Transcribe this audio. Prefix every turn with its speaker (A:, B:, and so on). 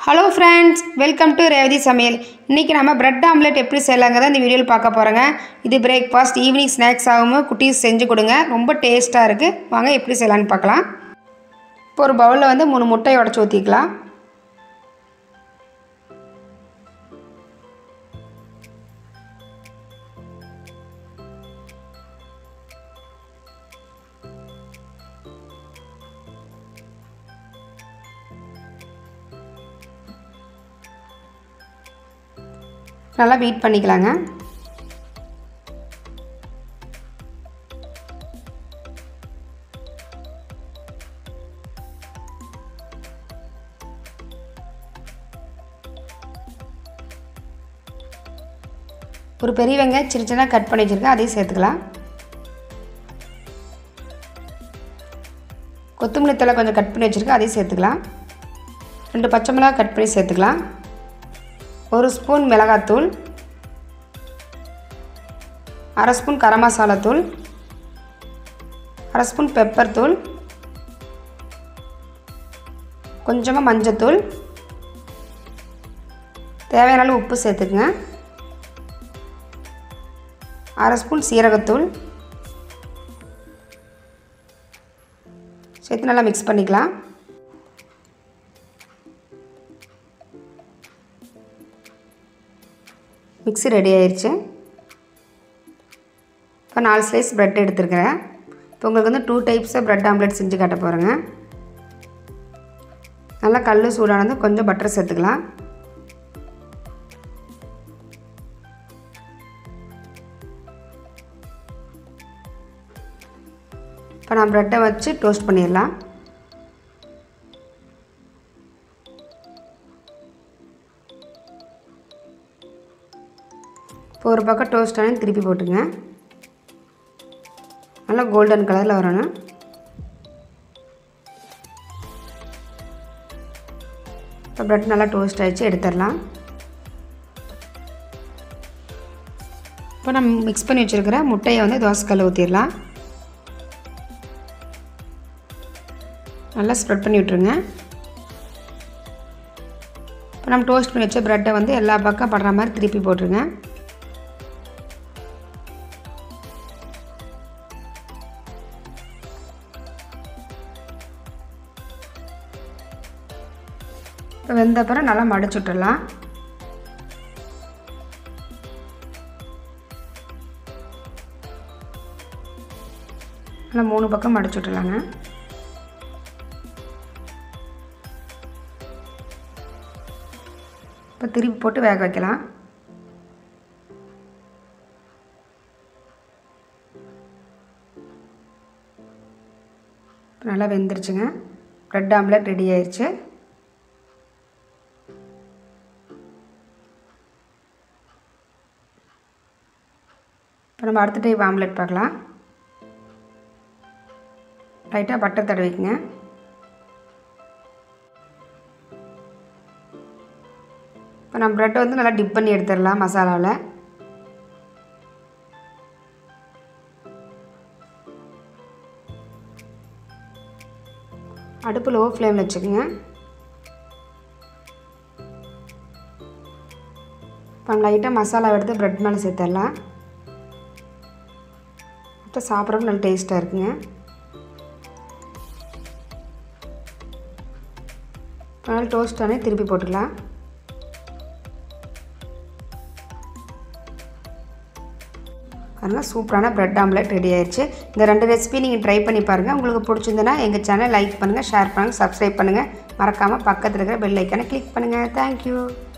A: hello friends welcome to Revathi சமையல் இன்றைக்கி நம்ம பிரெட் ஆம்லெட் எப்படி செய்யலாங்கிறத இந்த வீடியோவில் பார்க்க போகிறோங்க இது பிரேக்ஃபாஸ்ட் ஈவினிங் ஸ்நாக்ஸ் ஆகும் குட்டீஸ் செஞ்சு கொடுங்க ரொம்ப டேஸ்ட்டாக இருக்குது வாங்க எப்படி செய்யலான்னு பார்க்கலாம் இப்போ ஒரு பவுலில் வந்து மூணு முட்டையை உடச்சி ஊற்றிக்கலாம் நல்லா பீட் பண்ணிக்கலாங்க ஒரு பெரிய வெங்காயம் சின்ன சின்ன கட் பண்ணி வச்சுருக்கேன் அதையும் சேர்த்துக்கலாம் கொத்தமல்லி தலை கொஞ்சம் கட் பண்ணி வச்சுருக்கேன் அதையும் சேர்த்துக்கலாம் ரெண்டு பச்சை மிளகா கட் பண்ணி சேர்த்துக்கலாம் ஒரு ஸ்பூன் மிளகாத்தூள் அரை ஸ்பூன் கரம் மசாலா தூள் அரை ஸ்பூன் பெப்பர் தூள் கொஞ்சமாக மஞ்சத்தூள் தேவையான அளவு உப்பு சேர்த்துக்குங்க அரை ஸ்பூன் சீரகத்தூள் சேர்த்து நல்லா மிக்ஸ் பண்ணிக்கலாம் மிக்ஸி ரெடி ஆயிடுச்சு இப்போ நாலு ஸ்லைஸ் ப்ரெட் எடுத்துருக்கிறேன் இப்போ உங்களுக்கு வந்து டூ டைப்ஸாக ப்ரெட் ஆம்லெட் செஞ்சு காட்ட போகிறேங்க நல்லா கல் சூடானது கொஞ்சம் பட்டர் சேர்த்துக்கலாம் இப்போ நான் ப்ரெட்டை வச்சு டோஸ்ட் பண்ணிடலாம் இப்போ ஒரு பக்கம் டோஸ்ட் ஆனது திருப்பி போட்டுங்க நல்லா கோல்டன் கலரில் வரணும் இப்போ ப்ரெட் நல்லா டோஸ்ட் ஆகிடுச்சு எடுத்துடலாம் இப்போ நம்ம மிக்ஸ் பண்ணி வச்சுருக்கிற முட்டையை வந்து தோசைக்கல்ல ஊற்றிடலாம் நல்லா ஸ்ப்ரெட் பண்ணி விட்ருங்க இப்போ நம்ம டோஸ்ட் பண்ணி வச்ச ப்ரெட்டை வந்து எல்லா பக்கம் படுற மாதிரி திருப்பி போட்டுருங்க இப்போ வெந்த அப்புறம் நல்லா மடிச்சு விட்டுடலாம் நல்லா மூணு பக்கம் மடிச்சு விட்டுலாங்க இப்போ திருப்பி போட்டு வேக வைக்கலாம் நல்லா வெந்துருச்சுங்க ப்ரெட் ஆம்லெட் ரெடி ஆயிடுச்சு இப்போ நம்ம அடுத்த டைப் ஆம்லெட் பார்க்கலாம் லைட்டாக பட்டர் தடவிக்குங்க இப்போ நம்ம ப்ரெட்டை வந்து நல்லா டிப் பண்ணி எடுத்துடலாம் மசாலாவில் அடுப்பு லோ ஃப்ளேமில் வச்சுக்கோங்க இப்போ லைட்டாக மசாலா எடுத்து ப்ரெட் மேலே சேர்த்துடலாம் அப்புறம் சாப்பிட்றதுக்கு நல்ல டேஸ்ட்டாக இருக்குங்க நல்லா டோஸ்ட் ஆனே திருப்பி போட்டுக்கலாம் பாருங்கள் சூப்பரான ப்ரெட் ஆம்லெட் ரெடி ஆயிடுச்சு இந்த ரெண்டு ரெசிபி நீங்கள் ட்ரை பண்ணி பாருங்கள் உங்களுக்கு பிடிச்சிருந்தனா எங்கள் சேனல் லைக் பண்ணுங்கள் ஷேர் பண்ணுங்கள் சப்ஸ்கிரைப் பண்ணுங்கள் மறக்காமல் பக்கத்தில் இருக்கிற பெல் ஐக்கானை கிளிக் பண்ணுங்கள் தேங்க்யூ